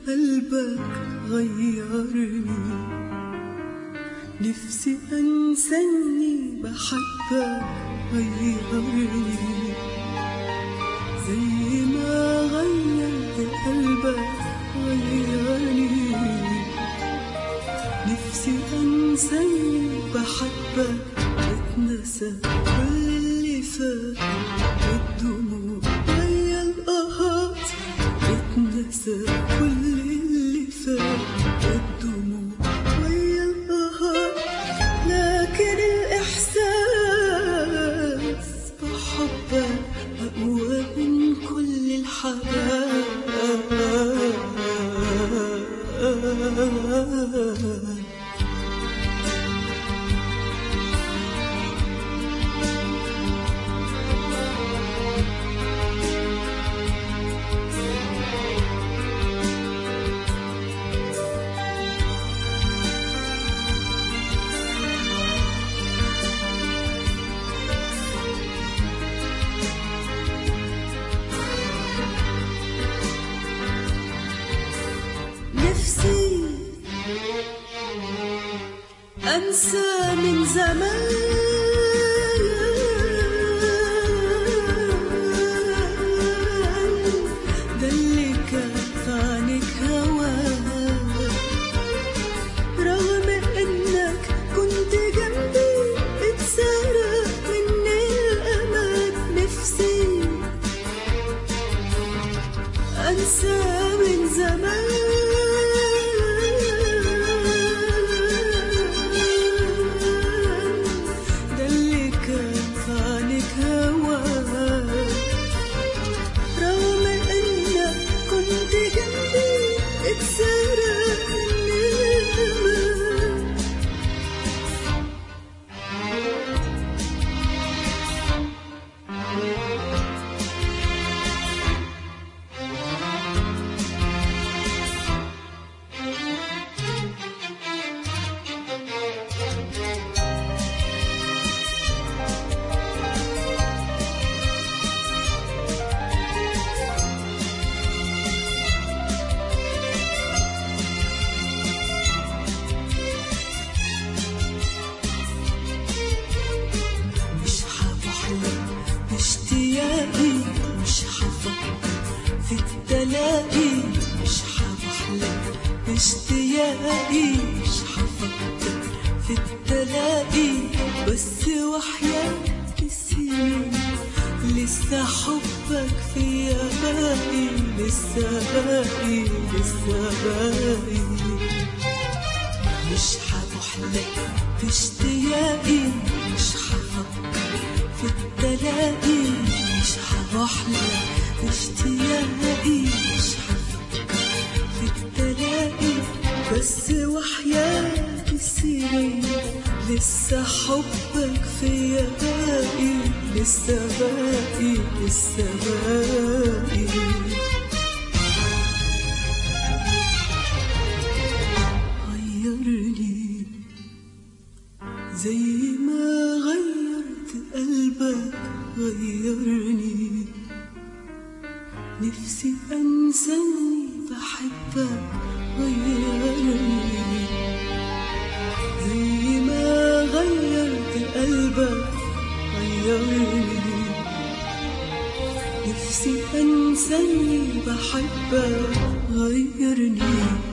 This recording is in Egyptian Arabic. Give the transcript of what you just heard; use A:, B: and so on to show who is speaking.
A: قلبك غيرني نفسي أنسى إني بحبك غيرني زي ما غيرت قلبك غيرني نفسي أنسى إني بحبك واتنسى كل اللي فات والدموع ويا القهات اتنسى كل اللي فات والدموع ويا القهات لكن الإحساس بحبك أقوى من كل الحاجات نفسي أنسى من زمان ده اللي كان في عينك هواه رغم إنك كنت جنبي اتسرق مني الأمان نفسي أنسى من زمان ده اللي كان في عينك هواه رغم إنك كنت جنبي اتسرق مني الأمان مش هبحلم باشتياقي مش هفكر في التلاقي مش هبحلم باشتياقي مش هفكر في التلاقي بس وحياة السنين لسه حبك فيا باقي لسه باقي لسه باقي مش هتحلق باشتياقي مش هفكر في التلاقي مش هحلق باشتياقي مش هفكر في التلاقي بس وحياة السنين لسه حبك فيا باقي لسه باقي لسه باقي غيرني زي ما غيرت قلبك غيرني نفسي أنسى إني بحبك غيرني زي ما غيرت قلبك غيرني نفسي أنسى إني بحبك غيرني